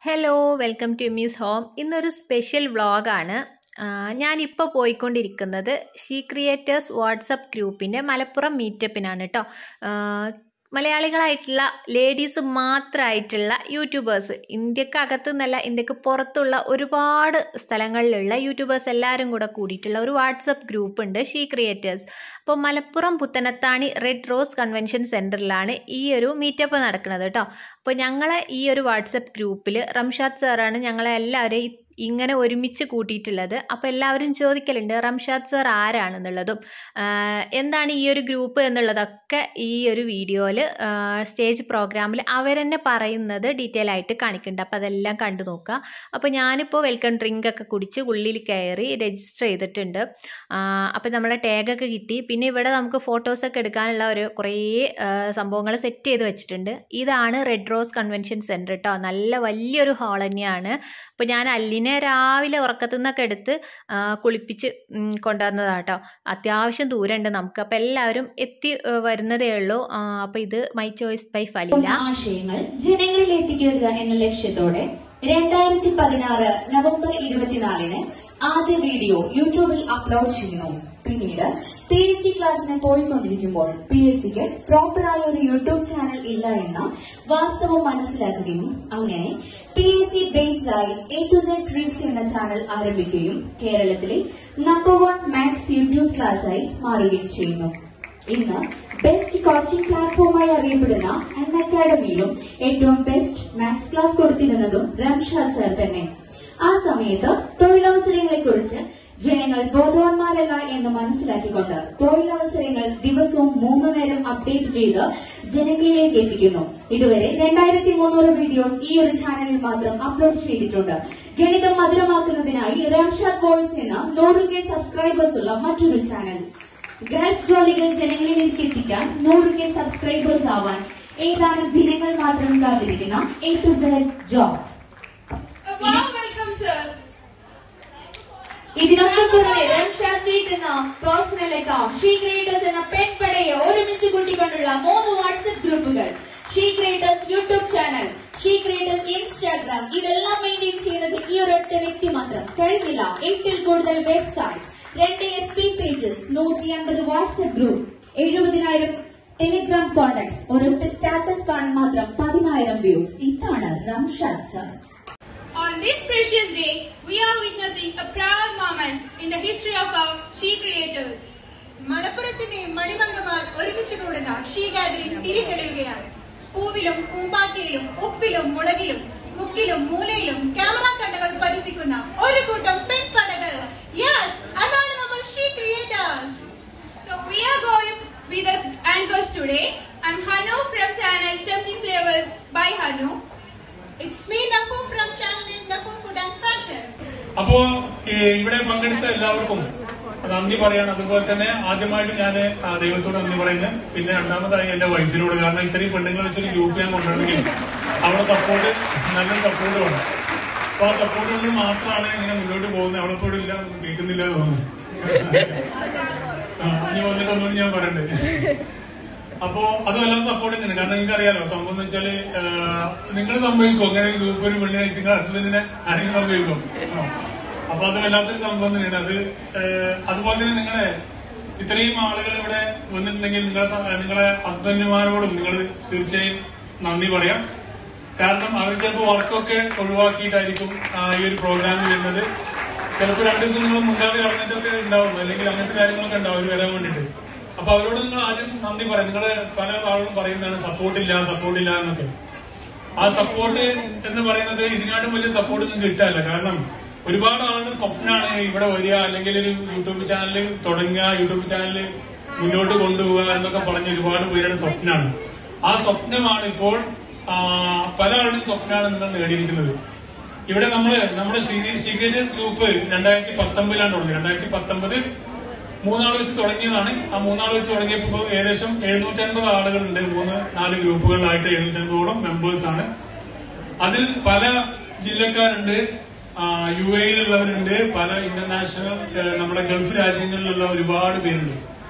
Hello welcome to mee's home ഇന്നൊരു special വ്ളോഗാണ് ഞാനിപ്പോൾ പോയിക്കൊണ്ടിരിക്കുന്നത് ഷീ ക്രിയേറ്റേഴ്സ് വാട്സപ്പ് ഗ്രൂപ്പിൻ്റെ മലപ്പുറം മീറ്റപ്പിനാണ് കേട്ടോ മലയാളികളായിട്ടുള്ള ലേഡീസ് മാത്രമായിട്ടുള്ള യൂട്യൂബേഴ്സ് ഇന്ത്യക്കകത്ത് നിന്നല്ല ഇന്ത്യക്ക് പുറത്തുള്ള ഒരുപാട് സ്ഥലങ്ങളിലുള്ള യൂട്യൂബേഴ്സ് എല്ലാവരും കൂടെ കൂടിയിട്ടുള്ള ഒരു വാട്സപ്പ് ഗ്രൂപ്പ് ഉണ്ട് ഷീ ക്രിയേറ്റേഴ്സ് അപ്പോൾ Malappuram Puthanathani red rose convention സെൻറ്ററിലാണ് ഈ ഒരു മീറ്റപ്പ് നടക്കുന്നത് കേട്ടോ അപ്പോൾ ഞങ്ങളെ ഈ ഒരു വാട്സപ്പ് ഗ്രൂപ്പിൽ റംഷാദ് സാറാണ് ഞങ്ങളെ എല്ലാവരെയും ഇങ്ങനെ ഒരുമിച്ച് കൂട്ടിയിട്ടുള്ളത് അപ്പോൾ എല്ലാവരും ചോദിക്കലുണ്ട് റംഷാദ് സർ ആരാണെന്നുള്ളതും എന്താണ് ഈ ഒരു ഗ്രൂപ്പ് എന്നുള്ളതൊക്കെ ഈ ഒരു വീഡിയോയിൽ സ്റ്റേജ് പ്രോഗ്രാമിൽ അവരെന്നെ പറയുന്നത് ഡീറ്റെയിൽ ആയിട്ട് കാണിക്കുന്നുണ്ട് അപ്പോൾ അതെല്ലാം കണ്ടു നോക്കുക അപ്പോൾ ഞാനിപ്പോൾ വെൽക്കം ഡ്രിങ്ക് ഒക്കെ കുടിച്ച് ഉള്ളിൽ കയറി രജിസ്റ്റർ ചെയ്തിട്ടുണ്ട് അപ്പോൾ നമ്മളെ ടാഗൊക്കെ കിട്ടി പിന്നെ ഇവിടെ നമുക്ക് ഫോട്ടോസൊക്കെ എടുക്കാനുള്ള ഒരു കുറേ സംഭവങ്ങൾ സെറ്റ് ചെയ്ത് വെച്ചിട്ടുണ്ട് ഇതാണ് റെഡ് റോസ് കൺവെൻഷൻ സെൻറ്റർ കേട്ടോ നല്ല വലിയൊരു ഹാൾ തന്നെയാണ് അപ്പോൾ ഞാൻ അല്ലിനെ രാവിലെ ഉറക്കത്തു നിന്നൊക്കെ എടുത്ത് കുളിപ്പിച്ച് കൊണ്ടുവന്നതാണ് കേട്ടോ അത്യാവശ്യം ദൂരമുണ്ട് നമുക്ക് അപ്പോൾ എല്ലാവരും എത്തി വരുന്നതേ ഉള്ളൂ അപ്പോൾ ഇത് മൈ ചോയ്സ് ബൈ ഫലില ആശയങ്ങൾ ജനങ്ങളിൽ എത്തിക്കുക എന്ന ലക്ഷ്യത്തോടെ രണ്ടായിരത്തി പതിനാറ് നവംബർ ഇരുപത്തിനാലിന് ആദ്യ വീഡിയോ യൂട്യൂബിൽ അപ്ലോഡ് ചെയ്യുന്നു പിന്നീട് പി എസ് സി ക്ലാസ്സിന് പോയിക്കൊണ്ടിരിക്കുമ്പോൾ പി എസ് സിക്ക് പ്രോപ്പറായ ഒരു യൂട്യൂബ് ചാനൽ ഇല്ല എന്ന വാസ്തവം മനസ്സിലാക്കുകയും അങ്ങനെ പി എസ് സി ബേസ്ഡായി എ ടു സെഡ് ട്രിക്സ് എന്ന ചാനൽ ആരംഭിക്കുകയും കേരളത്തിലെ നമ്പർ വൺ മാത്സ് യൂട്യൂബ് ക്ലാസ്സായി മാറുകയും ചെയ്യുന്നു ഇന്ന് ബെസ്റ്റ് കോച്ചിംഗ് പ്ലാറ്റ്ഫോമായി അറിയപ്പെടുന്ന അൺ അക്കാഡമിയിലും ഏറ്റവും ബെസ്റ്റ് മാത്സ് ക്ലാസ് കൊടുത്തിരുന്നതും റംഷാദ് സർ തന്നെ ആ സമയത്ത് തൊഴിലവസരങ്ങളെ കുറിച്ച് ജനങ്ങൾ ബോധവാന്മാരല്ല എന്ന് മനസ്സിലാക്കിക്കൊണ്ട് തൊഴിലവസരങ്ങൾ ദിവസവും മൂന്നു നേരം അപ്ഡേറ്റ് ചെയ്ത് ജനങ്ങളിലേക്ക് എത്തിക്കുന്നു ഇതുവരെ രണ്ടായിരത്തി മുന്നൂറ് വീഡിയോസ് ഈ ഒരു ചാനലിൽ മാത്രം അപ്ലോഡ് ചെയ്തിട്ടുണ്ട് ഗണിതം മധുരമാക്കുന്നതിനായി റംഷാദ് വോയിസ് എന്ന നൂറ് കെ സബ്സ്ക്രൈബേഴ്സ് ഉള്ള മറ്റൊരു ചാനൽ ഗൾഫ് ജോലികൾ ജനങ്ങളിലേക്ക് എത്തിക്കാൻ നൂറ് കെ സബ്സ്ക്രൈബേഴ്സ് ആവാൻ ഏതാനും ദിനങ്ങൾ മാത്രം കാത്തിരിക്കുന്ന A to Z jobs Wow, welcome, sir. ഇതിനൊക്കെ പുറമെ റംഷാദ് സീറ്റ് എന്ന പേഴ്സണൽ അക്കൗണ്ട് ഷീ ക്രിയേറ്റേഴ്സ് എന്ന പെൺപടയെ ഒരുമിച്ച് കൂട്ടിക്കൊണ്ടുള്ള മൂന്ന് വാട്സ്ആപ്പ് ഗ്രൂപ്പുകൾ she creators YouTube channel she creators Instagram ഇതെല്ലാം മെയിൻറ്റെയിൻ ചെയ്യുന്നത് ഈ ഒരൊറ്റ വ്യക്തി മാത്രം കഴിഞ്ഞില്ല എട്ടിൽ കൂടുതൽ വെബ്സൈറ്റ് രണ്ട് എഫ് പി പേജസ് നൂറ്റി അൻപത് വാട്സ്ആപ്പ് ഗ്രൂപ്പ് എഴുപതിനായിരം ടെലിഗ്രാം കോണ്ടാക്ട്സ് ഒരൊറ്റ സ്റ്റാറ്റസ് കാണാൻ മാത്രം പതിനായിരം വ്യൂസ് ഇതാണ് Ramshad sir On this precious day, we are witnessing a proud moment in the history of our She creators. മലപ്പുറത്തിന്റെ മണിമംഗമാർ ഒരുമിച്ച് കൂടുന്ന ഷീ ഗാദറിംഗ് തിരിതെളിയുകയാണ് പൂവിലും പൂമ്പാറ്റയിലും ഉപ്പിലും മുളകിലും മുക്കിലും മൂലയിലും ക്യാമറ കണ്ണുകൾ പതിപ്പിക്കുന്ന ഒരു കൂട്ടം പെൺപടകൾ യെസ് അതാണ് നമ്മൾ she creators So we are going with the anchors today. I'm Hanu from channel Tempting Flavors by Hanu. It's me Nafu from channel Nafu food and fashion അപ്പോ ഈ ഇവിടെ പങ്കെടുത്ത എല്ലാവർക്കും നന്ദി പറയാണ് അതുപോലെ തന്നെ ആദ്യമായിട്ട് ഞാൻ ദൈവത്തോട് നന്ദി പറയുന്നത് പിന്നെ രണ്ടാമതായി എന്റെ വൈഫിനോട് കാരണം ഇത്രയും പെണ്ണുങ്ങൾ വെച്ചൊരു ഗ്രൂപ്പ് ഞാൻ കൊണ്ടുവരണമെങ്കിൽ അവളെ സപ്പോർട്ട് നല്ലൊരു സപ്പോർട്ട് വേണം അപ്പൊ ആ സപ്പോർട്ട് കൊണ്ട് മാത്രമാണ് ഇങ്ങനെ മുന്നോട്ട് പോകുന്നത് അവളെ പോലും ഇല്ല ഒന്നും കേൾക്കുന്നില്ല എന്ന് തോന്നുന്നു ആ, ഇനി വന്നിട്ടൊന്നുകൂടി ഞാൻ പറയണ്ടേ അപ്പോ അത് വല്ലാതെ സപ്പോർട്ട് തന്നെയാണ് കാരണം നിങ്ങൾക്ക് അറിയാലോ സംഭവം എന്ന് വെച്ചാല് നിങ്ങൾ സംഭവിക്കും അങ്ങനെ ഒരു ഗ്രൂപ്പ് ഒരു പെണ്ണ് കഴിച്ച് നിങ്ങളുടെ ഹസ്ബൻഡിനെ ആരെങ്കിലും സംഭവിക്കും ആ. അപ്പൊ അത് വല്ലാത്തൊരു സംഭവം തന്നെയാണ് അത് ഏഹ്, അതുപോലെ തന്നെ നിങ്ങളെ ഇത്രയും ആളുകൾ ഇവിടെ വന്നിട്ടുണ്ടെങ്കിൽ നിങ്ങളെ സ- നിങ്ങളെ ഹസ്ബൻഡുമാരോടും നിങ്ങൾ തീർച്ചയായും നന്ദി പറയാം കാരണം അവർ ചിലപ്പോൾ വർക്കൊക്കെ ഒഴിവാക്കിയിട്ടായിരിക്കും ആ, ഈ ഒരു പ്രോഗ്രാമിൽ വരുന്നത് ചിലപ്പോൾ രണ്ട് ദിവസം നിങ്ങൾ മുണ്ടാതെ കളഞ്ഞിട്ടൊക്കെ ഉണ്ടാവും അല്ലെങ്കിൽ അങ്ങനത്തെ കാര്യങ്ങളൊക്കെ ഉണ്ടാവും അവർ വരാൻ വേണ്ടിയിട്ട് അപ്പൊ അവരോട് നിങ്ങൾ ആദ്യം നന്ദി പറയാം നിങ്ങൾ പല ആളുകളും പറയുന്നതാണ് സപ്പോർട്ടില്ല സപ്പോർട്ടില്ല എന്നൊക്കെ ആ സപ്പോർട്ട് എന്ന് പറയുന്നത് ഇതിനാട്ടും വലിയ സപ്പോർട്ട് നിങ്ങൾക്ക് കിട്ടാനില്ല കാരണം ഒരുപാട് ആളുടെ സ്വപ്നമാണ് ഇവിടെ വരിക അല്ലെങ്കിൽ ഒരു യൂട്യൂബ് ചാനൽ തുടങ്ങുക യൂട്യൂബ് ചാനൽ മുന്നോട്ട് കൊണ്ടുപോവുക എന്നൊക്കെ പറഞ്ഞ ഒരുപാട് പേരുടെ സ്വപ്നമാണ് ആ സ്വപ്നമാണ് ഇപ്പോൾ ആ, പല ആളുടെയും സ്വപ്നമാണ് നിങ്ങൾ നേടിയിരിക്കുന്നത് ഇവിടെ നമ്മള് നമ്മുടെ സീക്രട്ടേഴ്സ് ഗ്രൂപ്പ് രണ്ടായിരത്തി പത്തൊമ്പതിലാണ് തുടങ്ങിയത് രണ്ടായിരത്തി പത്തൊമ്പത് മൂന്നാൾ വെച്ച് തുടങ്ങിയതാണ് ആ മൂന്നാൾ വെച്ച് തുടങ്ങിയപ്പോൾ ഇപ്പോ ഏകദേശം എഴുന്നൂറ്റൻപത് ആളുകളുണ്ട് മൂന്ന് നാല് ഗ്രൂപ്പുകളിലായിട്ട് എഴുന്നൂറ്റൻപതോളം മെമ്പേഴ്സ് ആണ് അതിൽ പല ജില്ലക്കാരുണ്ട് ആ, യു എയിലുള്ളവരുണ്ട് പല ഇന്റർനാഷണൽ ഏഹ്, നമ്മുടെ ഗൾഫ് രാജ്യങ്ങളിലുള്ള ഒരുപാട് പേരുണ്ട്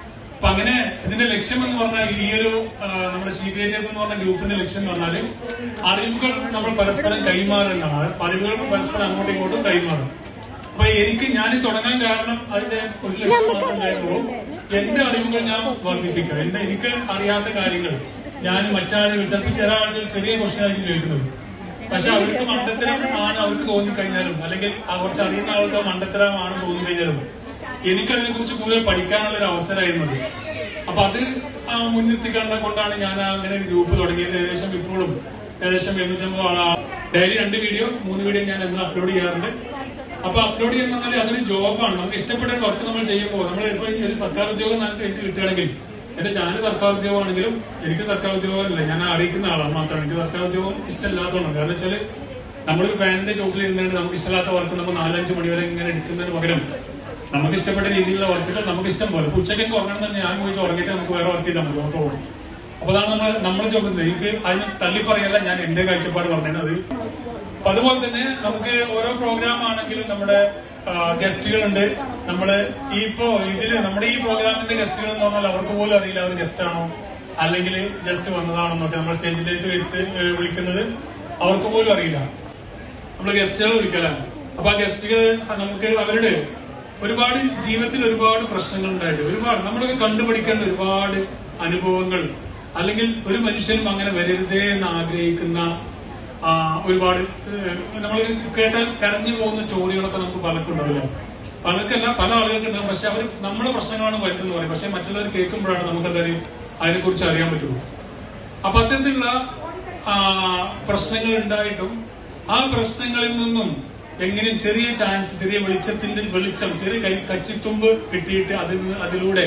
അപ്പൊ അങ്ങനെ ഇതിന്റെ ലക്ഷ്യം എന്ന് പറഞ്ഞാൽ ഈ ഒരു ആ, നമ്മുടെ സീക്രേറ്റേഴ്സ് എന്ന് പറഞ്ഞ ഗ്രൂപ്പിന്റെ ലക്ഷ്യം എന്ന് പറഞ്ഞാൽ അറിവുകൾ നമ്മൾ പരസ്പരം കൈമാറുന്നതാണ് അറിവുകൾ പരസ്പരം അങ്ങോട്ടും ഇങ്ങോട്ടും കൈമാറും അപ്പൊ എനിക്ക് ഞാൻ തുടങ്ങാൻ കാരണം അതിന്റെ ഒരു ലക്ഷ്യം മാത്രമേ ഉണ്ടായിരുന്നുള്ളൂ എന്റെ അറിവുകൾ ഞാൻ വർദ്ധിപ്പിക്കുക എന്റെ എനിക്ക് അറിയാത്ത കാര്യങ്ങൾ ഞാൻ മറ്റാളുകൾ ചിലപ്പോൾ ചില ആളുകൾ ചെറിയ ക്വസ്റ്റ്യൻ ആയിരിക്കും ചോദിക്കുന്നത് പക്ഷെ അവർക്ക് മണ്ടത്തരം ആണ് അവർക്ക് തോന്നിക്കഴിഞ്ഞാലും അല്ലെങ്കിൽ ആ കുറച്ച് അറിയുന്ന ആൾക്ക് മണ്ടത്തരമാണ് തോന്നിക്കഴിഞ്ഞാലും എനിക്കതിനെ കുറിച്ച് കൂടുതൽ പഠിക്കാനുള്ള ഒരു അവസരമായിരുന്നത് അപ്പൊ അത് ആ മുൻനിർത്തി കണ്ട കൊണ്ടാണ് ഞാൻ ആ അങ്ങനെ ഒരു ഗ്രൂപ്പ് തുടങ്ങിയത് ഏകദേശം ഇപ്പോഴും ഏകദേശം എഴുന്നൂറ്റമ്പത് ആളാ ഡെയിലി രണ്ട് വീഡിയോ മൂന്ന് വീഡിയോ ഞാൻ എന്ന് അപ്ലോഡ് ചെയ്യാറുണ്ട് അപ്പൊ അപ്ലോഡ് ചെയ്യുന്ന പറഞ്ഞാൽ അതൊരു ജോബാണ് നമുക്ക് ഇഷ്ടപ്പെട്ട ഒരു വർക്ക് നമ്മൾ ചെയ്യുമ്പോൾ നമ്മൾ ഇപ്പൊ ഒരു സർക്കാർ ഉദ്യോഗം നമുക്ക് എനിക്ക് കിട്ടുകയാണെങ്കിൽ എന്റെ ചാനൽ സർക്കാർ ഉദ്യോഗമാണെങ്കിലും എനിക്ക് സർക്കാർ ഉദ്യോഗമല്ല ഞാൻ അറിയിക്കുന്ന ആളാണ് മാത്രമാണ് എനിക്ക് സർക്കാർ ഉദ്യോഗം ഇഷ്ടമില്ലാത്തതുകൊണ്ട് കാരണം വെച്ചാൽ നമ്മളൊരു ഫാനിന്റെ ചോട്ടിൽ ഇരുന്നിട്ട് നമുക്ക് ഇഷ്ടമില്ലാത്ത വർക്ക് നമ്മൾ നാലഞ്ച് മണി വരെ ഇങ്ങനെ എടുക്കുന്നതിന് പകരം നമുക്ക് ഇഷ്ടപ്പെട്ട രീതിയിലുള്ള വർക്കുകൾ നമുക്ക് ഇഷ്ടം പോലെ ഇപ്പൊ ഉച്ചയ്ക്ക് ഉറങ്ങണം തന്നെ ഞാൻ പോയിട്ട് ഉറങ്ങിയിട്ട് നമുക്ക് വേറെ വർക്ക് ചെയ്താൽ മതി അപ്പോൾ അപ്പൊ അതാണ് നമ്മൾ നമ്മുടെ ചോദ്യം എനിക്ക് അതിന് തള്ളി പറയല്ല ഞാൻ എന്റെ കാഴ്ചപ്പാട് പറഞ്ഞത് അത് അപ്പൊ അതുപോലെ തന്നെ നമുക്ക് ഓരോ പ്രോഗ്രാം ആണെങ്കിലും നമ്മുടെ ഗസ്റ്റുകളുണ്ട് നമ്മള് ഈ ഇപ്പോ ഇതില് നമ്മുടെ ഈ പ്രോഗ്രാമിന്റെ ഗസ്റ്റുകൾ എന്ന് പറഞ്ഞാൽ അവർക്ക് പോലും അറിയില്ല അവർ ഗസ്റ്റ് ആണോ അല്ലെങ്കിൽ ജസ്റ്റ് വന്നതാണെന്നൊക്കെ നമ്മൾ സ്റ്റേജിലേക്ക് വരുത്ത് ഏഹ് വിളിക്കുന്നത് അവർക്ക് പോലും അറിയില്ല നമ്മൾ ഗസ്റ്റുകൾ വിളിക്കലാണ് അപ്പൊ ആ ഗസ്റ്റുകൾ നമുക്ക് അവരുടെ ഒരുപാട് ജീവിതത്തിൽ ഒരുപാട് പ്രശ്നങ്ങൾ ഉണ്ടായിട്ട് ഒരുപാട് നമ്മളൊക്കെ കണ്ടുപിടിക്കേണ്ട ഒരുപാട് അനുഭവങ്ങൾ അല്ലെങ്കിൽ ഒരു മനുഷ്യനും അങ്ങനെ വരരുതേ എന്ന് ആഗ്രഹിക്കുന്ന ആ, ഒരുപാട് നമ്മൾ കേട്ടാൽ കരഞ്ഞു പോകുന്ന സ്റ്റോറികളൊക്കെ നമുക്ക് പലർക്കുണ്ടാവില്ല പലർക്കല്ല പല ആളുകൾക്ക് ഉണ്ടാവും പക്ഷെ അവർ നമ്മുടെ പ്രശ്നങ്ങളാണ് വലുതെന്ന് പറയും പക്ഷെ മറ്റുള്ളവർ കേൾക്കുമ്പോഴാണ് നമുക്കതൊരു അതിനെക്കുറിച്ച് അറിയാൻ പറ്റുള്ളൂ അപ്പൊ അത്തരത്തിലുള്ള ആ, പ്രശ്നങ്ങൾ ഉണ്ടായിട്ടും ആ പ്രശ്നങ്ങളിൽ നിന്നും എങ്ങനെയും ചെറിയ ചാൻസ് ചെറിയ വെളിച്ചത്തിന്റെ വെളിച്ചം ചെറിയ കൈ- കച്ചിത്തുമ്പ് കിട്ടിയിട്ട് അതിൽ നിന്ന് അതിലൂടെ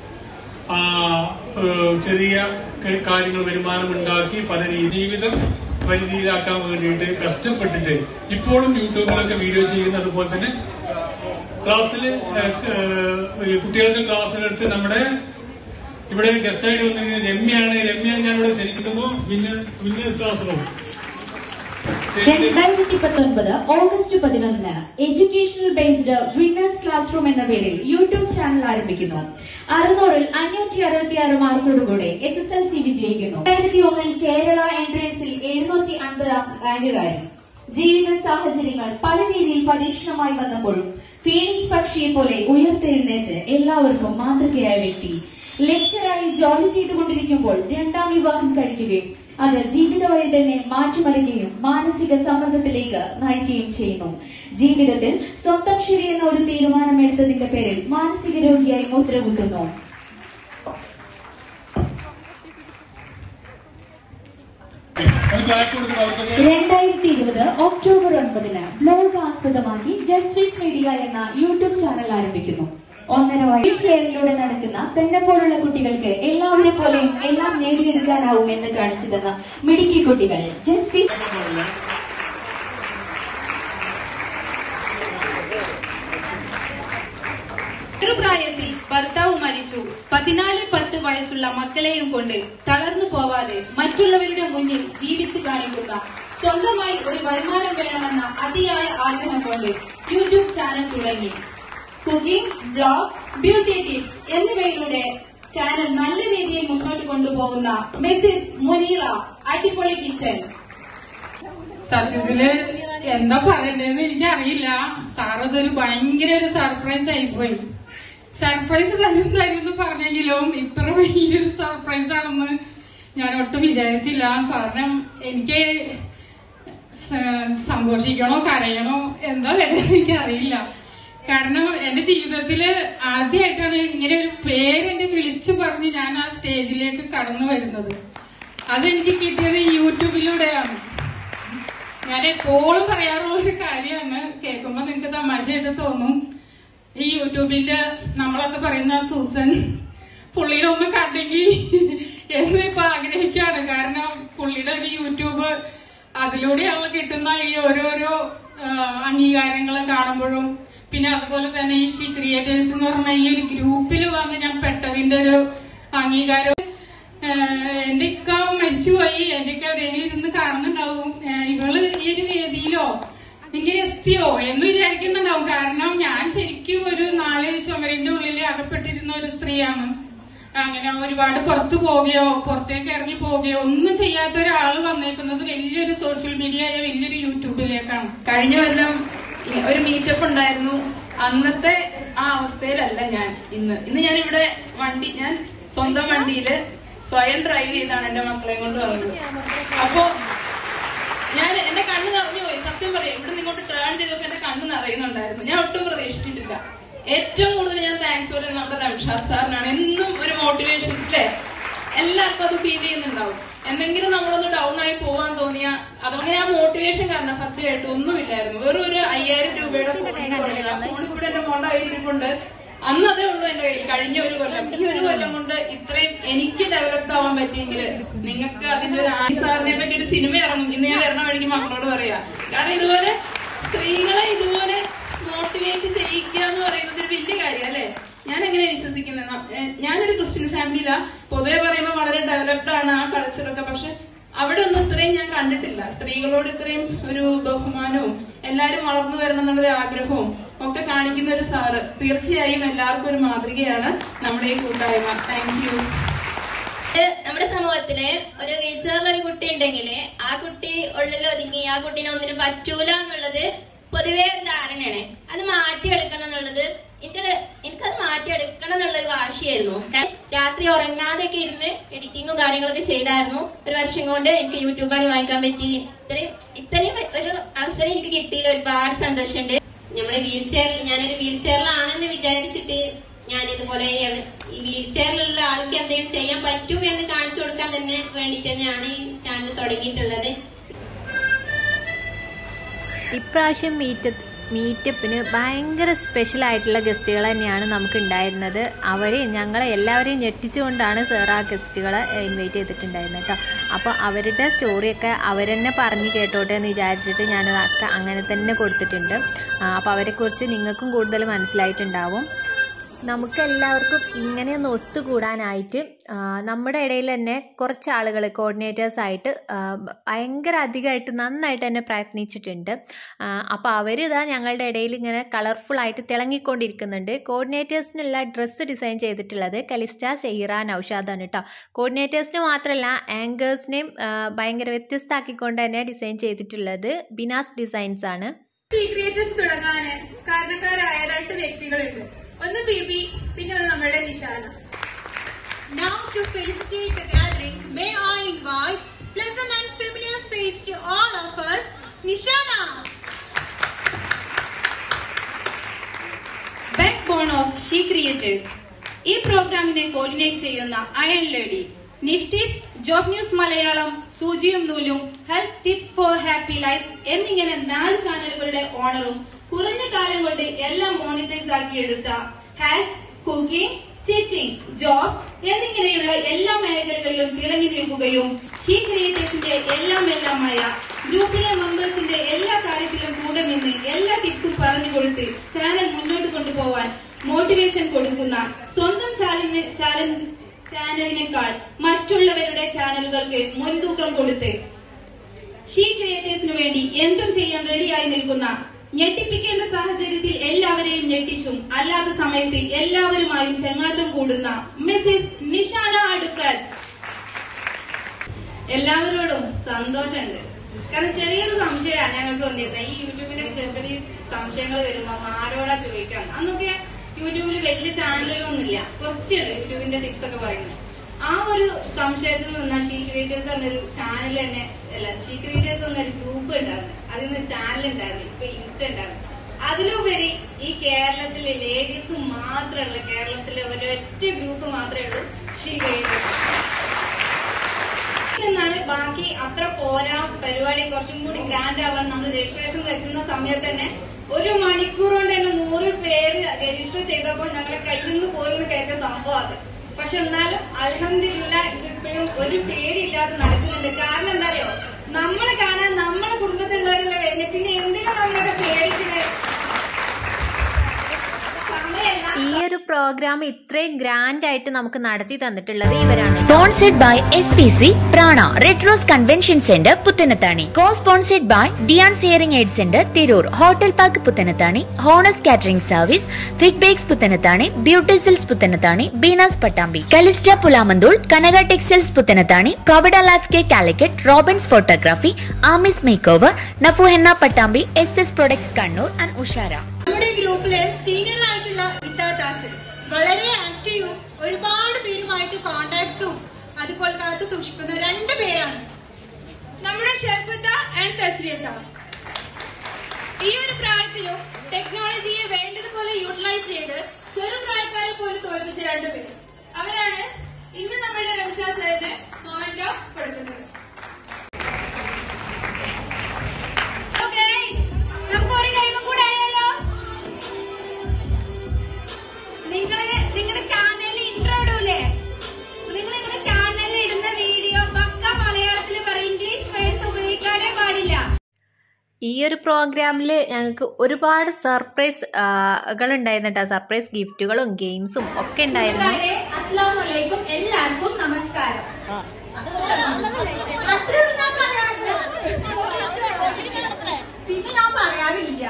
ആ, ഏഹ്, ചെറിയ ക- കാര്യങ്ങൾ വരുമാനം ഉണ്ടാക്കി പല രീതി ജീവിതം പരിധിയിലാക്കാൻ വേണ്ടിയിട്ട് കഷ്ടപ്പെട്ടിട്ട് ഇപ്പോഴും യൂട്യൂബിലൊക്കെ വീഡിയോ ചെയ്യുന്നത് പോലെ തന്നെ ക്ലാസ്സിൽ കുട്ടികൾക്ക് ക്ലാസ്സിലെടുത്ത് നമ്മുടെ ഇവിടെ ഗസ്റ്റായിട്ട് വന്നിരിക്കുന്നത് രമ്യയാണ് രമ്യ ഞാനിവിടെ ശരിക്കുമ്പോ പിന്നെ വിന്നേഴ്സ് ക്ലാസ്സിലും രണ്ടായിരത്തി പത്തൊൻപത് ഓഗസ്റ്റ് പതിനൊന്നിന് educational based winners class room എന്ന പേരിൽ യൂട്യൂബ് ചാനൽ ആരംഭിക്കുന്നു അറുന്നൂറിൽ അഞ്ഞൂറ്റി അറുപത്തി ആറ് മാർക്കോടുകൂടെ എസ് എസ് എൽ സി വിജയിക്കുന്നു രണ്ടായിരത്തി ഒന്നിൽ കേരള എൻട്രൻസിൽ എഴുന്നൂറ്റി അൻപതാം റാങ്കുകാരി ജീവിത സാഹചര്യങ്ങൾ പല രീതിയിൽ പരീക്ഷണമായി വന്നപ്പോഴും ഫീനിക്സ് പക്ഷിയെ പോലെ ഉയർത്തെഴുന്നേറ്റ് എല്ലാവർക്കും മാതൃകയായ വ്യക്തി ലെക്ചറായി ജോലി ചെയ്തുകൊണ്ടിരിക്കുമ്പോൾ രണ്ടാം വിവാഹം കഴിക്കുകയും അത് ജീവിത വഴി തന്നെ മാറ്റിമറിക്കുകയും മാനസിക സമ്മർദ്ദത്തിലേക്ക് നയിക്കുകയും ചെയ്യുന്നു ജീവിതത്തിൽ സ്വന്തം ശരിയെന്ന ഒരു തീരുമാനമെടുത്തതിന്റെ പേരിൽ മാനസിക രോഗിയായി മുദ്രകുത്തുന്നു അത് ക്ലാപ്പ് കൊടുക്കണം അവർക്കൊക്കെ രണ്ടായിരത്തി ഇരുപത് ഒക്ടോബർ ഒൻപതിന് ബ്ലോഗ് ആസ്പദമാക്കി ജസ്റ്റിസ് മീഡിയ എന്ന യൂട്യൂബ് ചാനൽ ആരംഭിക്കുന്നു ഒന്നര വഴി ചെയറിലൂടെ നടക്കുന്ന തന്നെ പോലുള്ള കുട്ടികൾക്ക് എല്ലാവരെ പോലെയും എല്ലാം നേടിയെടുക്കാനാവും എന്ന് കാണിച്ചു തന്ന മിടുക്കി കുട്ടികൾ ജസ്റ്റിസ് ചെറുപ്രായത്തിൽ ഭർത്താവ് മരിച്ചു പതിനാല് പത്ത് വയസ്സുള്ള മക്കളെയും കൊണ്ട് തളർന്നു പോവാതെ മറ്റുള്ളവരുടെ മുന്നിൽ ജീവിച്ചു കാണിക്കുന്ന സ്വന്തമായി ഒരു വരുമാനം വേണമെന്ന അതിയായ ആഗ്രഹം കൊണ്ട് യൂട്യൂബ് ചാനൽ തുടങ്ങി കുക്കിംഗ് ബ്ലോഗ് ബ്യൂട്ടി ടിപ്സ് എന്നിവയിലൂടെ ചാനൽ നല്ല രീതിയിൽ മുന്നോട്ട് കൊണ്ടുപോകുന്ന മിസ്സിസ് മുനീറ അടിപൊളി കിച്ചൻ സത്യത്തില് എന്താ പറയണ്ടേന്ന് എനിക്കറിയില്ല സാർ അതൊരു ഭയങ്കര ഒരു സർപ്രൈസ് ആയിപ്പോയി സർപ്രൈസ് തരും തരും എന്ന് പറഞ്ഞെങ്കിലും ഇത്ര വലിയൊരു സർപ്രൈസ് ആണെന്ന് ഞാൻ ഒട്ടും വിചാരിച്ചില്ല സാറിന് എനിക്ക് സ- സന്തോഷിക്കണോ കരയണോ എന്താ വേണ്ടത് എനിക്കറിയില്ല കാരണം എന്റെ ജീവിതത്തില് ആദ്യമായിട്ടാണ് ഇങ്ങനെ ഒരു പേര് എന്നെ വിളിച്ചു പറഞ്ഞ് ഞാൻ ആ സ്റ്റേജിലേക്ക് കടന്നു വരുന്നത് അതെനിക്ക് കിട്ടിയത് യൂട്യൂബിലൂടെയാണ് ഞാൻ എപ്പോഴും പറയാറുള്ള ഒരു കാര്യമാണ് കേൾക്കുമ്പോ നിങ്ങക്ക് തമാശയായിട്ട് തോന്നും ഈ യൂട്യൂബിന്റെ നമ്മളൊക്കെ പറയുന്ന സൂസൻ പുള്ളിയുടെ ഒന്ന് കണ്ടെങ്കിൽ എന്ന് ഇപ്പൊ ആഗ്രഹിക്കാണ് കാരണം പുള്ളിയുടെ ഒരു യൂട്യൂബ് അതിലൂടെയാണ് കിട്ടുന്ന ഈ ഓരോരോ ആ, അംഗീകാരങ്ങള് കാണുമ്പോഴും പിന്നെ അതുപോലെ തന്നെ ഈ ഷീ ക്രിയേറ്റേഴ്സ് എന്ന് പറഞ്ഞ ഈ ഒരു ഗ്രൂപ്പിൽ വന്ന് ഞാൻ പെട്ടതിന്റെ ഒരു അംഗീകാരം ഏഹ് എന്റെ ഇക്ക മരിച്ചുപോയി എന്റെ ഇക്ക എവിടെയെങ്കിലും ഇരുന്ന് കാണുന്നുണ്ടാവും ഏഹ് ഇവള് ഈ ഒരു വേദിയിലോ ഇങ്ങനെ എത്തിയോ എന്ന് വിചാരിക്കുന്നുണ്ടാവും കാരണം ഞാൻ ശരിക്കും ഒരു നാല് ചുമരിന്റെ ഉള്ളിൽ അകപ്പെട്ടിരുന്ന ഒരു സ്ത്രീയാണ് അങ്ങനെ ഒരുപാട് പുറത്തു പോവുകയോ പുറത്തേക്ക് ഇറങ്ങി പോവുകയോ ഒന്നും ചെയ്യാത്ത ഒരാൾ വന്നേക്കുന്നത് വലിയൊരു സോഷ്യൽ മീഡിയ ആയ വലിയൊരു യൂട്യൂബിലേക്കാണ് കഴിഞ്ഞ കൊല്ലം ഈ ഒരു മീറ്റപ്പ് ഉണ്ടായിരുന്നു അന്നത്തെ ആ അവസ്ഥയിലല്ല ഞാൻ ഇന്ന് ഇന്ന് ഞാൻ ഇവിടെ വണ്ടി ഞാൻ സ്വന്തം വണ്ടിയില് സ്വയം ഡ്രൈവ് ചെയ്താണ് എന്റെ മക്കളെ കൊണ്ട് വന്നത് അപ്പോ ഞാൻ എന്റെ കണ്ണ് നിറഞ്ഞു പോയി സത്യം പറയും ഇവിടെ നിങ്ങോട്ട് ടേൺ ചെയ്തപ്പോ എന്റെ കണ്ണ് നിറയുന്നുണ്ടായിരുന്നു ഞാൻ ഒട്ടും പ്രതീക്ഷിച്ചിട്ടില്ല ഏറ്റവും കൂടുതൽ ഞാൻ താങ്ക്സ് പറയുന്നത് നമ്മുടെ റംഷാദ് സാറിനാണ് എന്നും ഒരു മോട്ടിവേഷൻ അല്ലേ എല്ലാവർക്കും അത് ഫീൽ ചെയ്യുന്നുണ്ടാവും എന്തെങ്കിലും നമ്മളൊന്ന് ഡൗൺ ആയി പോവാൻ തോന്നിയ അതങ്ങനെ ആ മോട്ടിവേഷൻ കാരണം സത്യമായിട്ട് ഒന്നുമില്ലായിരുന്നു വെറും ഒരു അയ്യായിരം രൂപയുടെ ഫോൺ ഇവിടെ എന്റെ മോളുടെ കയ്യിലിരിപ്പുണ്ട് അന്ന് അതേ ഉള്ളൂ എന്റെ കയ്യിൽ കഴിഞ്ഞ ഒരു കൊല്ലം ഈ ഒരു കൊല്ലം കൊണ്ട് ഇത്രയും എനിക്ക് ഡെവലപ്ഡ് ആവാൻ പറ്റിയെങ്കിൽ നിങ്ങൾക്ക് അതിന്റെ ഒരു ആയി സാറിനെ പറ്റി ഒരു സിനിമ ഇറങ്ങും ഇന്ന് ഞാൻ വരണ വഴിക്ക് മക്കളോട് പറയാ കാരണം ഇതുപോലെ സ്ത്രീകളെ ഇതുപോലെ മോട്ടിവേറ്റ് ചെയ്യിക്കുക എന്ന് പറയുന്നത് ഒരു വലിയ കാര്യം അല്ലെ ഞാൻ എങ്ങനെ വിശ്വസിക്കുന്നത് ന- ഏ, ഞാനൊരു ക്രിസ്ത്യൻ ഫാമിലിയിലാ പൊതുവെ പറയുമ്പോൾ വളരെ ഡെവലപ്ഡ് ആണ് ആ കൾച്ചറൊക്കെ പക്ഷെ അവിടെ ഒന്നും ഇത്രയും ഞാൻ കണ്ടിട്ടില്ല സ്ത്രീകളോട് ഇത്രയും ഒരു ബഹുമാനവും എല്ലാരും വളർന്നു വരണം എന്നുള്ളൊരു ആഗ്രഹവും ഒക്കെ കാണിക്കുന്ന ഒരു സാറ് തീർച്ചയായും എല്ലാവർക്കും ഒരു മാതൃകയാണ് നമ്മുടെ ഈ കൂട്ടായ്മ താങ്ക് യു ഇത് നമ്മുടെ സമൂഹത്തില് ഒരു വീൽചെയറിൽ ഒരു കുട്ടി ഉണ്ടെങ്കിൽ ആ കുട്ടി ഉള്ളിൽ ഒതുങ്ങി ആ കുട്ടീനെ ഒന്നിനും പറ്റൂല എന്നുള്ളത് പൊതുവേ ഒരു ധാരണയാണ് അത് മാറ്റിയെടുക്കണം എന്നുള്ളത് എന്റെ ഒരു- എനിക്കത് മാറ്റിയെടുക്കണം എന്നുള്ള ഒരു വാശിയായിരുന്നു ഞാൻ രാത്രി ഉറങ്ങാതെയൊക്കെ ഇരുന്ന് എഡിറ്റിങ്ങും കാര്യങ്ങളൊക്കെ ചെയ്തായിരുന്നു ഒരു വർഷം കൊണ്ട് എനിക്ക് യൂട്യൂബ് പണി വാങ്ങിക്കാൻ പറ്റി ഇത്രയും ഇത്രയും ഒരു അവസരം എനിക്ക് കിട്ടിയില്ല ഒരുപാട് സന്തോഷമുണ്ട് നമ്മുടെ വീൽ ചെയറിൽ ഞാനൊരു വീൽ ചെയറിലാണെന്ന് വിചാരിച്ചിട്ട് ഞാൻ ഇതുപോലെ ഈ വീൽ ചെയറിലുള്ള ആൾക്ക് എന്തെങ്കിലും ചെയ്യാൻ പറ്റും എന്ന് കാണിച്ചു കൊടുക്കാൻ തന്നെ വേണ്ടിട്ട് തന്നെയാണ് ഈ ചാനൽ തുടങ്ങിയിട്ടുള്ളത് ഇപ്രാവശ്യം മീറ്റ് മീറ്റപ്പിന് ഭയങ്കര സ്പെഷ്യൽ ആയിട്ടുള്ള ഗസ്റ്റുകൾ തന്നെയാണ് നമുക്ക് ഉണ്ടായിരുന്നത് അവർ ഞങ്ങളെ എല്ലാവരെയും ഞെട്ടിച്ചുകൊണ്ടാണ് സാർ ആ ഗസ്റ്റുകളെ ഇൻവൈറ്റ് ചെയ്തിട്ടുണ്ടായിരുന്നത് കേട്ടോ അപ്പോൾ അവരുടെ സ്റ്റോറിയൊക്കെ അവരെന്നെ പറഞ്ഞു കേട്ടോട്ടെ എന്ന് വിചാരിച്ചിട്ട് ഞാനതൊക്കെ അങ്ങനെ തന്നെ കൊടുത്തിട്ടുണ്ട് അപ്പോൾ അവരെക്കുറിച്ച് നിങ്ങൾക്കും കൂടുതൽ മനസ്സിലായിട്ടുണ്ടാവും നമുക്കെല്ലാവർക്കും ഇങ്ങനെ ഒന്ന് ഒത്തുകൂടാനായിട്ട് ആ, നമ്മുടെ ഇടയിൽ തന്നെ കുറച്ച് ആളുകൾ കോർഡിനേറ്റേഴ്സ് ആയിട്ട് ആ, ഭയങ്കര അധികമായിട്ട് നന്നായിട്ട് തന്നെ പ്രയത്നിച്ചിട്ടുണ്ട് അപ്പോൾ അവർ ഇതാ ഞങ്ങളുടെ ഇടയിൽ ഇങ്ങനെ കളർഫുൾ ആയിട്ട് തിളങ്ങിക്കൊണ്ടിരിക്കുന്നുണ്ട് കോർഡിനേറ്റേഴ്സിനുള്ള ഡ്രസ്സ് ഡിസൈൻ ചെയ്തിട്ടുള്ളത് കലിസ്റ്റ ഷെഹിറ നൌഷാദാണ് കേട്ടോ കോർഡിനേറ്റേഴ്സിന് മാത്രമല്ല ആങ്കേഴ്സിനെയും ഭയങ്കര വ്യത്യസ്തമാക്കിക്കൊണ്ട് തന്നെ ഡിസൈൻ ചെയ്തിട്ടുള്ളത് ബിനാസ് ഡിസൈൻസ് ആണ് ടി ക്രിയേറ്റേഴ്സ് തുടങ്ങാന് കാരണക്കാരായ രണ്ട് വ്യക്തികളുണ്ട് ഒന്ന് ബിബി പിന്നെ ഒന്ന് നമ്മുടെ Nishana Now to felicitate the gathering, may I invite pleasant and familiar face to all of us, Nishana. Back bone of she creators ഈ പ്രോഗ്രാമിനെ കോർഡിനേറ്റ് ചെയ്യുന്ന iron lady Nish tips job news Malayalam സൂചിയും നൂലും health tips for happy life എന്നിങ്ങനെ നാല് ചാനലുകളുടെ ഓണറും കുറഞ്ഞ കാലം കൊണ്ട് എല്ലാം മോണിറ്റൈസ് ആക്കി എടുത്ത ഹെൽത്ത് കുക്കിംഗ് സ്റ്റിച്ചിങ് ജോബ്സ് എന്നിങ്ങനെയുള്ള എല്ലാ മേഖലകളിലും തിളങ്ങി നിൽക്കുകയും ഷീ ക്രിയേറ്റേഴ്സിന്റെ എല്ലാം എല്ലാമായ ഗ്രൂപ്പിലെ മെമ്പേഴ്സിന്റെ എല്ലാ കാര്യത്തിലും കൂടെ നിന്ന് എല്ലാ ടിപ്സും പറഞ്ഞു കൊടുത്ത് ചാനൽ മുന്നോട്ട് കൊണ്ടുപോവാൻ മോട്ടിവേഷൻ കൊടുക്കുന്ന സ്വന്തം ചാനലിന് ചാനൽ ചാനലിനേക്കാൾ മറ്റുള്ളവരുടെ ചാനലുകൾക്ക് മുൻതൂക്കം കൊടുത്ത് ഷീ ക്രിയേറ്റേഴ്സിന് വേണ്ടി എന്തും ചെയ്യാൻ റെഡിയായി നിൽക്കുന്ന ഞെട്ടിപ്പിക്കേണ്ട സാഹചര്യത്തിൽ എല്ലാവരെയും ഞെട്ടിച്ചും അല്ലാത്ത സമയത്ത് എല്ലാവരുമായും ചെങ്ങാത്തം കൂടുന്ന മിസ്സിസ് നിഷാന അടുക്കൽ എല്ലാവരോടും സന്തോഷമുണ്ട് കാരണം ചെറിയൊരു സംശയമാണ് ഞങ്ങൾക്ക് തോന്നിയിരുന്നത് ഈ യൂട്യൂബിന്റെ ചെറിയ ചെറിയ സംശയങ്ങൾ വരുമ്പോ ആരോടാ ചോദിക്കാം അന്നൊക്കെ യൂട്യൂബിൽ വലിയ ചാനലുകളൊന്നുമില്ല കുറച്ചുണ്ട് യൂട്യൂബിന്റെ ടിപ്സ് ഒക്കെ പറയുന്നത് ആ ഒരു സംശയത്തിൽ നിന്ന ഷീ ക്രിയേറ്റേഴ്സ് എന്നൊരു ചാനൽ തന്നെ അല്ല ഷീ ക്രിയേറ്റേഴ്സ് എന്നൊരു ഗ്രൂപ്പ് ഉണ്ടായിരുന്നു അതിൽ നിന്ന് ചാനൽ ഉണ്ടായിരുന്നു ഇപ്പൊ ഇൻസ്റ്റ ഉണ്ടായിരുന്നു അതിലുപരി ഈ കേരളത്തിലെ ലേഡീസ് മാത്രമുള്ള കേരളത്തിലെ ഒരൊറ്റ ഗ്രൂപ്പ് മാത്രമേ ഉള്ളൂ ഷീ ക്രിയേറ്റേഴ്സ് എന്നാണ് ബാക്കി അത്ര പോരാ പരിപാടി കുറച്ചും കൂടി ഗ്രാൻഡ് ആവാൻ നമ്മൾ രജിസ്ട്രേഷൻ എത്തുന്ന സമയത്ത് തന്നെ ഒരു മണിക്കൂർ കൊണ്ട് തന്നെ നൂറ് പേര് രജിസ്റ്റർ ചെയ്തപ്പോൾ ഞങ്ങളെ കയ്യിൽ നിന്ന് പോരുന്ന കേട്ട സംഭവം അത് പക്ഷെ എന്നാലും അലഹമില്ല ഇതിപ്പോഴും ഒരു പേടിയില്ലാതെ നടക്കുന്നുണ്ട് കാരണം എന്താ അറിയോ നമ്മളെ കാണാൻ നമ്മളെ കുടുംബത്തിലുള്ളവരുള്ള വരുന്നത് പിന്നെ എന്തിനാ നമ്മളൊക്കെ പേടിക്കുന്നത് സമയമല്ല ഈ ഒരു പ്രോഗ്രാം ഇത്രയും ഗ്രാൻഡ് ആയിട്ട് നമുക്ക് നടത്തി തന്നിട്ടുള്ളത് ഇവരാണ് sponsored by S P C Prana red rose convention centre Puthanathani co sponsored by Diyans hearing aid centre Tirur hotel park Puthanathani Honas catering service fig bakes Puthanathani beauty skills Puthanathani Beenas Pattambi Kalista Pulamanthole Kanaka textiles Puthanathani Provida life K Calicut robins photography Amis make over Nafu henna Pattambi S S products Kannur and Ushara നമ്മുടെ ഗ്രൂപ്പിലെ senior ആയിട്ടുള്ള ഇത്താത്താസ് വളരെ ആക്റ്റീവും ഒരുപാട് പേരുമായിട്ട് കോണ്ടാക്ട്സും അതുപോലെ കാത്തു സൂക്ഷിക്കുന്ന രണ്ട് പേരാണ് നമ്മുടെ ഷെർഫത്ത ആൻഡ് തസ്രിയത്ത ഈ ഒരു പ്രായത്തിലും ടെക്നോളജിയെ വേണ്ടതുപോലെ യൂട്ടിലൈസ് ചെയ്ത് ചെറുപ്രായക്കാരെ പോലും തോൽപ്പിച്ച രണ്ടുപേരും അവരാണ് ഇന്ന് നമ്മുടെ റംഷാ സാറിന് മൊമെന്റോ കൊടുക്കുന്നത് നമുക്ക് ഒരു കഴിവും കൂടെ ആയാലോ നിങ്ങള് നിങ്ങളുടെ ചാനലിൽ ഇൻട്രോ ഇടൂലേ നിങ്ങൾ നിങ്ങളുടെ ചാനലിൽ ഇടുന്ന വീഡിയോ പക്ക മലയാളത്തിൽ പറയും ഇംഗ്ലീഷ് വേർഡ്സ് ഉപയോഗിക്കാനേ പാടില്ല ഈ ഒരു പ്രോഗ്രാമിൽ ഞങ്ങൾക്ക് ഒരുപാട് സർപ്രൈസ് കൾ ഉണ്ടായിരുന്നു കേട്ടോ സർപ്രൈസ് ഗിഫ്റ്റുകളും ഗെയിംസും ഒക്കെ ഉണ്ടായിരുന്നു അസ്ലാമലൈക്കും എല്ലാവർക്കും നമസ്കാരം അത്രയൊന്നും ഞാൻ പറയാറില്ല പിന്നെ ഞാൻ പറയാറില്ല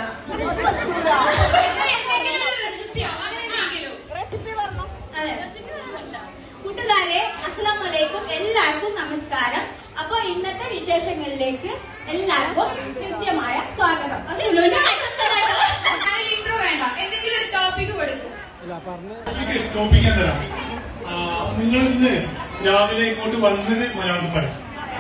ഇത് എന്തെങ്കിലും ഒരു റെസിപ്പിയോ അങ്ങനെ എന്തെങ്കിലും അതെ കൂട്ടുകാരെ അസ്സലാമലൈക്കും എല്ലാവർക്കും നമസ്കാരം അപ്പൊ ഇന്നത്തെ വിശേഷങ്ങളിലേക്ക് എല്ലാവർക്കും കൃത്യമായ സ്വാഗതം അസ്ലുവിന്റെ കൈകൊടുത്തതാട്ടോ. അതിൽ ഇൻട്രോ വേണ്ട എന്തെങ്കിലും ഒരു ടോപ്പിക് കൊടുക്കും ടോപ്പിക്കാൻ തരാം നിങ്ങൾ ഇന്ന് രാവിലെ ഇങ്ങോട്ട് വന്നത് മലയാളത്തിൽ പറയാം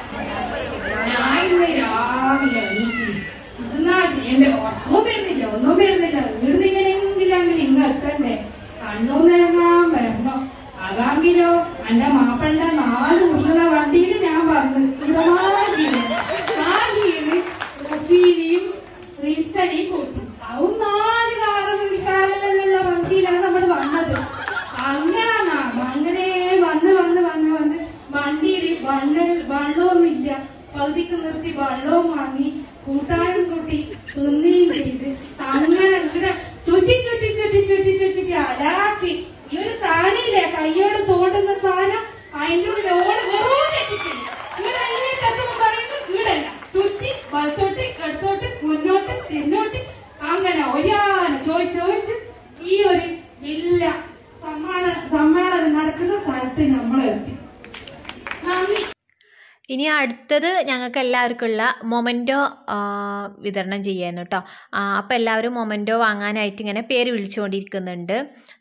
ഞാൻ ഇന്ന് രാവിലെ എണീച്ച് ഇതെന്നാ ചെയ്യണ്ടേ ഉറക്കവും വരുന്നില്ല ഒന്നും വരുന്നില്ല വീട് ഇങ്ങനെയെങ്കിലും ഇങ്ങ് എത്തണ്ടേ കണ്ണൂന്നിറങ്ങാൻ വരണോ അതാങ്കിലോ എന്റെ മാപ്പളുടെ നാല് ഉരുള വണ്ടിയിൽ ഞാൻ വന്ന് ഇടമാകില്ല ആകിയത് ഉപ്പീരിയും റീൽസടിയും കൂട്ടി അതും നാല് കാലങ്ങളിലുള്ള വണ്ടിയിലാണ് നമ്മൾ വന്നത് അങ്ങനാ അങ്ങനെ വന്ന് വന്ന് വന്ന് വന്ന് വണ്ടിയിൽ വണ്ണൽ വെള്ളമൊന്നുമില്ല പകുതിക്ക് നിർത്തി വെള്ളവും വാങ്ങി കൂട്ടാനും കൂട്ടി തിന്നുകയും ചെയ്ത് അങ്ങനെ ഇവിടെ ചുറ്റി ചുറ്റി ചുറ്റി ചുറ്റി ചുറ്റി അലാക്കി ഈ ഒരു സാധനമില്ലേ കയ്യോട് തോണ്ടുന്ന സാധനം അതിന്റെ ഉള്ളിൽ ഓട് വെറുതെ ഇട്ടിട്ടില്ല. ഇവിടെ അതിലേക്ക് എത്തുമ്പോ പറയുന്നു ഈടല്ല ചുറ്റി വലത്തോട്ട് ഇടത്തോട്ട് മുന്നോട്ട് പിന്നോട്ട് അങ്ങനെ ഒരാണ് ചോദിച്ച് ചോദിച്ച് ഈ ഒരു എല്ലാ സമ്മാന സമ്മേളനം നടക്കുന്ന സ്ഥലത്ത് നമ്മൾ എത്തി നന്ദി ഇനി അടുത്തത് ഞങ്ങൾക്ക് എല്ലാവർക്കുമുള്ള മൊമെൻറ്റോ വിതരണം ചെയ്യായിരുന്നു കേട്ടോ അപ്പോൾ എല്ലാവരും മൊമെൻറ്റോ വാങ്ങാനായിട്ട് ഇങ്ങനെ പേര് വിളിച്ചുകൊണ്ടിരിക്കുന്നുണ്ട്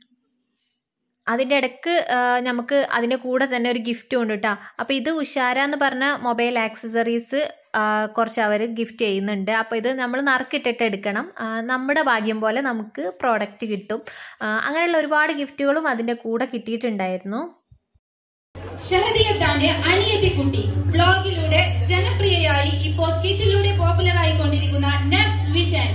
അതിൻ്റെ ഇടയ്ക്ക് ആ, നമുക്ക് അതിൻ്റെ കൂടെ തന്നെ ഒരു ഗിഫ്റ്റും ഉണ്ട് കേട്ടോ അപ്പോൾ ഇത് ഉഷാര എന്ന് പറഞ്ഞ മൊബൈൽ ആക്സസറീസ് കുറച്ച് അവർ ഗിഫ്റ്റ് ചെയ്യുന്നുണ്ട് അപ്പോൾ ഇത് നമ്മൾ നറുക്കിട്ടിട്ട് എടുക്കണം ആ, നമ്മുടെ ഭാഗ്യം പോലെ നമുക്ക് പ്രോഡക്റ്റ് കിട്ടും ആ, അങ്ങനെയുള്ള ഒരുപാട് ഗിഫ്റ്റുകളും അതിൻ്റെ കൂടെ കിട്ടിയിട്ടുണ്ടായിരുന്നു ഷഹദിയത്താന്റെ അനിയത്തിക്കുട്ടി ബ്ലോഗിലൂടെ ജനപ്രിയയായി ഇപ്പോ സ്കിറ്റിലൂടെ പോപ്പുലർ ആയിക്കൊണ്ടിരിക്കുന്ന നെക്സ്റ്റ് വിഷൻ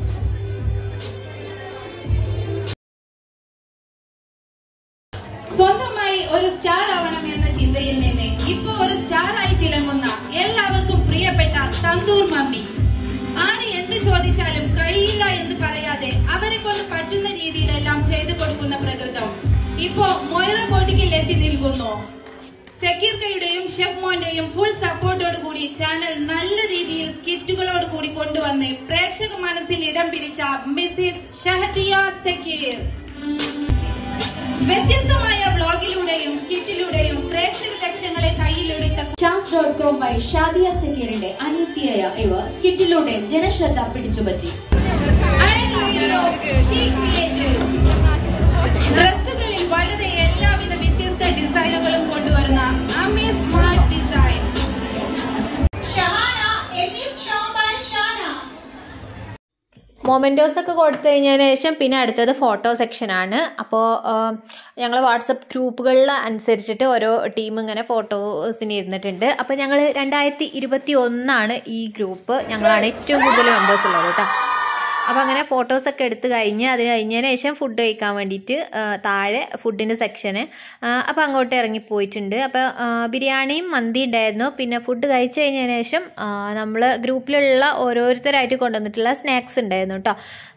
സ്വന്തമായി ഒരു സ്റ്റാർ ആവണം എന്ന ചിന്തയിൽ നിന്ന് ഇപ്പോ ഒരു സ്റ്റാർ ആയി തിളങ്ങുന്ന എല്ലാവർക്കും പ്രിയപ്പെട്ട സന്തൂർ മമ്മി ആര് എന്ത് ചോദിച്ചാലും കഴിയില്ല എന്ന് പറയാതെ അവരെ കൊണ്ട് പറ്റുന്ന രീതിയിലെല്ലാം ചെയ്തു കൊടുക്കുന്ന പ്രകൃതം ഇപ്പോ മൊയറ ബോട്ടിക്കിൽ എത്തി നിൽക്കുന്നു സക്കീർക്കയുടെയും ഷെഫ് മോന്റെയും ഫുൾ സപ്പോർട്ടോട് കൂടി ചാനൽ നല്ല രീതിയിൽ സ്കിറ്റുകളോട് കൂടി കൊണ്ടുവന്ന് പ്രേക്ഷക മനസ്സിൽ ഇടം പിടിച്ച മിസ്സിസ് ഷഹദിയ സക്കീർ വ്യത്യസ്തമായ വ്ളോഗിലൂടെയും സ്കിറ്റിലൂടെയും പ്രേക്ഷക ലക്ഷ്യങ്ങളെ കയ്യിലെടുത്ത ഷാസ് ഡോട്ട് കോം വഴി ഷാദിയ സക്കീറിന്റെ അനിയത്തിയായ ഇവർ സ്കിറ്റിലൂടെ ജനശ്രദ്ധ പിടിച്ചുപറ്റി Iron Radio She Creators. ഡ്രസ്സുകളിൽ വളരെ എല്ലാവിധ വ്യത്യസ്ത ഡിസൈനുകളും കൊണ്ടുവരുന്ന Ami smart designs Shahana M is show by Shana mementos ഒക്കെ കൊടുത്തു കഴിഞ്ഞതിന് ശേഷം പിന്നെ അടുത്തത് ഫോട്ടോ സെക്ഷനാണ് അപ്പോൾ ഞങ്ങൾ വാട്സപ്പ് ഗ്രൂപ്പുകളിൽ അനുസരിച്ചിട്ട് ഓരോ ടീം ഇങ്ങനെ ഫോട്ടോസിന് ഇരുന്നിട്ടുണ്ട് അപ്പോൾ ഞങ്ങൾ രണ്ടായിരത്തി ഇരുപത്തി ഒന്നാണ് ഈ ഗ്രൂപ്പ് ഞങ്ങളാണ് ഏറ്റവും കൂടുതൽ മെമ്പേഴ്സ് ഉള്ളത് കേട്ടോ അപ്പോൾ അങ്ങനെ ഫോട്ടോസൊക്കെ എടുത്ത് കഴിഞ്ഞ് അത് കഴിഞ്ഞതിന് ശേഷം ഫുഡ് കഴിക്കാൻ വേണ്ടിയിട്ട് ആ, താഴെ ഫുഡിൻ്റെ സെക്ഷന് അപ്പോൾ അങ്ങോട്ട് ഇറങ്ങിപ്പോയിട്ടുണ്ട് അപ്പോൾ ബിരിയാണിയും മന്തി ഉണ്ടായിരുന്നു പിന്നെ ഫുഡ് കഴിച്ച് കഴിഞ്ഞതിന് ശേഷം നമ്മൾ ഗ്രൂപ്പിലുള്ള ഓരോരുത്തരായിട്ട് കൊണ്ടുവന്നിട്ടുള്ള സ്നാക്സ് ഉണ്ടായിരുന്നു കേട്ടോ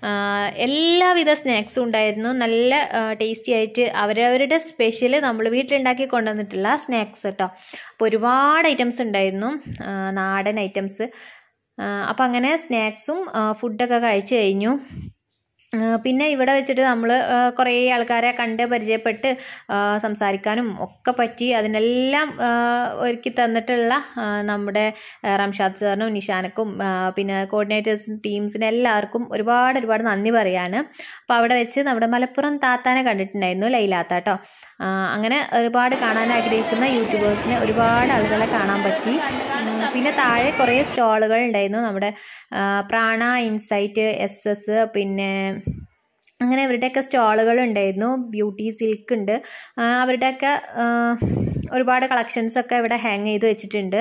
എല്ലാവിധ സ്നാക്സും ഉണ്ടായിരുന്നു നല്ല ടേസ്റ്റി ആയിട്ട് അവരവരുടെ സ്പെഷ്യൽ നമ്മൾ വീട്ടിലുണ്ടാക്കി കൊണ്ടുവന്നിട്ടുള്ള സ്നാക്സ് കേട്ടോ അപ്പോൾ ഒരുപാട് ഐറ്റംസ് ഉണ്ടായിരുന്നു ആ, നാടൻ ഐറ്റംസ് അപ്പോൾ അങ്ങനെ സ്നാക്സും ഫുഡൊക്കെ കഴിച്ചു കഴിഞ്ഞു ആ, പിന്നെ ഇവിടെ വെച്ചിട്ട് നമ്മൾ കുറേ ആൾക്കാരെ കണ്ട് പരിചയപ്പെട്ട് ആ, സംസാരിക്കാനും ഒക്കെ പറ്റി അതിനെല്ലാം ആ, ഒരുക്കി തന്നിട്ടുള്ള ആ, നമ്മുടെ ആ, റംഷാദ് സാറിനും നിഷാനക്കും ആ, പിന്നെ കോർഡിനേറ്റേഴ്സ് ടീംസിന് എല്ലാവർക്കും ഒരുപാട് ഒരുപാട് നന്ദി പറയാണ് അപ്പോൾ അവിടെ വെച്ച് നമ്മുടെ മലപ്പുറം താത്താനെ കണ്ടിട്ടുണ്ടായിരുന്നു ലൈലാത്ത കേട്ടോ ആ, അങ്ങനെ ഒരുപാട് കാണാൻ ആഗ്രഹിക്കുന്ന യൂട്യൂബേഴ്സിനെ ഒരുപാട് ആളുകളെ കാണാൻ പറ്റി ഉം, പിന്നെ താഴെ കുറേ സ്റ്റോളുകൾ ഉണ്ടായിരുന്നു നമ്മുടെ ആ, പ്രാണ ഇൻസൈറ്റ് എസ് എസ് പിന്നെ അങ്ങനെ ഇവരുടെയൊക്കെ സ്റ്റോളുകൾ ഉണ്ടായിരുന്നു ബ്യൂട്ടി സിൽക്ക് ഉണ്ട് ആ, അവരുടെയൊക്കെ ആ, ഒരുപാട് കളക്ഷൻസ് ഒക്കെ ഇവിടെ ഹാങ് ചെയ്ത് വെച്ചിട്ടുണ്ട്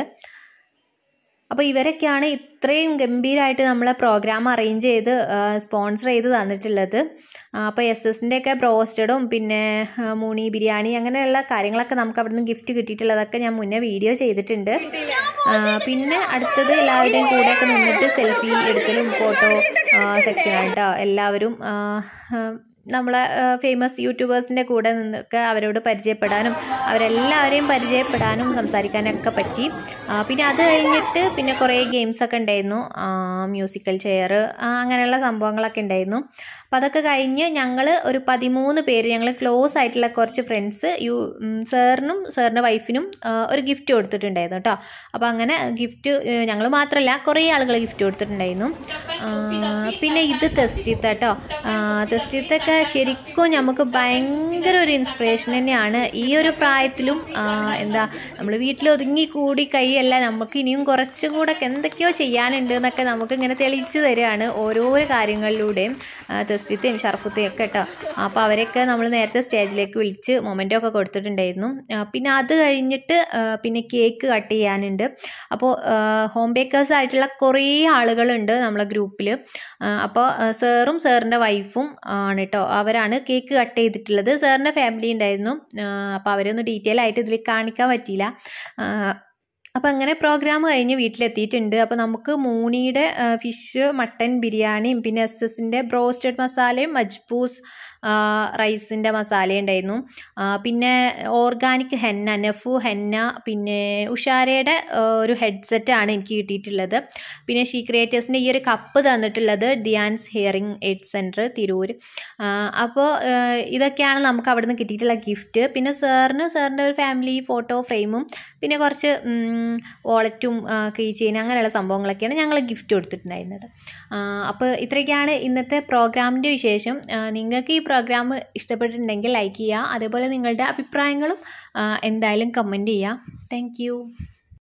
അപ്പോൾ ഇവരൊക്കെയാണ് ഇത്രയും ഗംഭീരമായിട്ട് നമ്മളെ പ്രോഗ്രാം അറേഞ്ച് ചെയ്ത് സ്പോൺസർ ചെയ്ത് തന്നിട്ടുള്ളത് അപ്പോൾ എസ് എസിൻ്റെ ഒക്കെ ബ്രോസ്റ്റഡും പിന്നെ ആ, മൂണി ബിരിയാണി അങ്ങനെയുള്ള കാര്യങ്ങളൊക്കെ നമുക്ക് അവിടുന്ന് ഗിഫ്റ്റ് കിട്ടിയിട്ടുള്ളതൊക്കെ ഞാൻ മുന്നേ വീഡിയോ ചെയ്തിട്ടുണ്ട് ആ, പിന്നെ അടുത്തത് എല്ലാവരുടെയും കൂടെയൊക്കെ നിന്നിട്ട് സെൽഫി എടുക്കലും ഫോട്ടോ സെക്ഷനായിട്ടോ എല്ലാവരും ആ, ആ, നമ്മളെ ഫേമസ് യൂട്യൂബേഴ്സിൻ്റെ കൂടെ നിന്നൊക്കെ അവരോട് പരിചയപ്പെടാനും അവരെല്ലാവരെയും പരിചയപ്പെടാനും സംസാരിക്കാനൊക്കെ പറ്റി ആ, പിന്നെ അത് കഴിഞ്ഞിട്ട് പിന്നെ കുറേ ഗെയിംസൊക്കെ ഉണ്ടായിരുന്നു മ്യൂസിക്കൽ ചെയർ അങ്ങനെയുള്ള സംഭവങ്ങളൊക്കെ ഉണ്ടായിരുന്നു അപ്പോൾ അതൊക്കെ കഴിഞ്ഞ് ഞങ്ങൾ ഒരു പതിമൂന്ന് പേര് ഞങ്ങൾ ക്ലോസ് ആയിട്ടുള്ള കുറച്ച് ഫ്രണ്ട്സ് യു സാറിനും സാറിൻ്റെ വൈഫിനും ഒരു ഗിഫ്റ്റ് കൊടുത്തിട്ടുണ്ടായിരുന്നു കേട്ടോ അപ്പോൾ അങ്ങനെ ഗിഫ്റ്റ് ഞങ്ങൾ മാത്രമല്ല കുറേ ആളുകൾ ഗിഫ്റ്റ് കൊടുത്തിട്ടുണ്ടായിരുന്നു ആ, പിന്നെ ഇത് തെസ്റ്റിത്ത കേട്ടോ തെസ്റ്റിത്തൊക്കെ ശരിക്കും നമുക്ക് ഭയങ്കര ഒരു ഇൻസ്പിറേഷൻ തന്നെയാണ് ഈ ഒരു പ്രായത്തിലും ആ, എന്താ നമ്മൾ വീട്ടിൽ ഒതുങ്ങി കൂടി കൈയല്ല നമുക്ക് ഇനിയും കുറച്ചും കൂടെ ഒക്കെ എന്തൊക്കെയോ ചെയ്യാനുണ്ട് എന്നൊക്കെ നമുക്ക് ഇങ്ങനെ തെളിയിച്ചു തരികയാണ് ഓരോരോ കാര്യങ്ങളിലൂടെയും തെസ്റ്റിത്തെയും ഷർഫത്തെയും ഒക്കെ കേട്ടോ അപ്പോൾ അവരെയൊക്കെ നമ്മൾ നേരത്തെ സ്റ്റേജിലേക്ക് വിളിച്ച് മൊമെൻ്റോ ഒക്കെ കൊടുത്തിട്ടുണ്ടായിരുന്നു ആ, പിന്നെ അത് കഴിഞ്ഞിട്ട് ആ, പിന്നെ കേക്ക് കട്ട് ചെയ്യാനുണ്ട് അപ്പോൾ ഹോം ബേക്കേഴ്സ് ആയിട്ടുള്ള കുറേ ആളുകളുണ്ട് നമ്മളെ ഗ്രൂപ്പിൽ അപ്പോൾ സാറും സാറിൻ്റെ വൈഫും ആണ് കേട്ടോ അവരാണ് കേക്ക് കട്ട് ചെയ്തിട്ടുള്ളത് സാറിൻ്റെ ഫാമിലി ഉണ്ടായിരുന്നു അപ്പോൾ അവരൊന്നും ഡീറ്റെയിൽ ആയിട്ട് ഇതിൽ കാണിക്കാൻ പറ്റിയില്ല ആ, അപ്പോൾ അങ്ങനെ പ്രോഗ്രാം കഴിഞ്ഞ് വീട്ടിലെത്തിയിട്ടുണ്ട് അപ്പോൾ നമുക്ക് മൂണിയുടെ ഫിഷ് മട്ടൻ ബിരിയാണിയും പിന്നെ എസ് എസിൻ്റെ ബ്രോസ്റ്റഡ് മസാലയും മജ്ബൂസ് റൈസിൻ്റെ മസാലയും ഉണ്ടായിരുന്നു ആ, പിന്നെ ഓർഗാനിക് ഹെന്ന നഫു ഹെന്ന പിന്നെ ഉഷാരയുടെ ആ, ഒരു ഹെഡ്സെറ്റാണ് എനിക്ക് കിട്ടിയിട്ടുള്ളത് പിന്നെ ഷീ ക്രിയേറ്റേഴ്സിൻ്റെ ഈ ഒരു കപ്പ് തന്നിട്ടുള്ളത് Diyans hearing aid centre Tirur അപ്പോൾ ഇതൊക്കെയാണ് നമുക്ക് അവിടെ നിന്ന് കിട്ടിയിട്ടുള്ള ഗിഫ്റ്റ് പിന്നെ സാറിന് സാറിൻ്റെ ഒരു ഫാമിലി ഫോട്ടോ ഫ്രെയിമും പിന്നെ കുറച്ച് വാളറ്റും കീ ചെയിൻ അങ്ങനെയുള്ള സംഭവങ്ങളൊക്കെയാണ് ഞങ്ങൾ ഗിഫ്റ്റ് കൊടുത്തിട്ടുണ്ടായിരുന്നത് ആ, അപ്പോൾ ഇത്രയൊക്കെയാണ് ഇന്നത്തെ പ്രോഗ്രാമിൻ്റെ വിശേഷം ആ, നിങ്ങൾക്ക് ഈ പ്രോഗ്രാം ഇഷ്ടപ്പെട്ടിട്ടുണ്ടെങ്കിൽ ലൈക്ക് ചെയ്യുക അതേപോലെ നിങ്ങളുടെ അഭിപ്രായങ്ങളും ആ, എന്തായാലും കമൻറ്റ് ചെയ്യുക താങ്ക്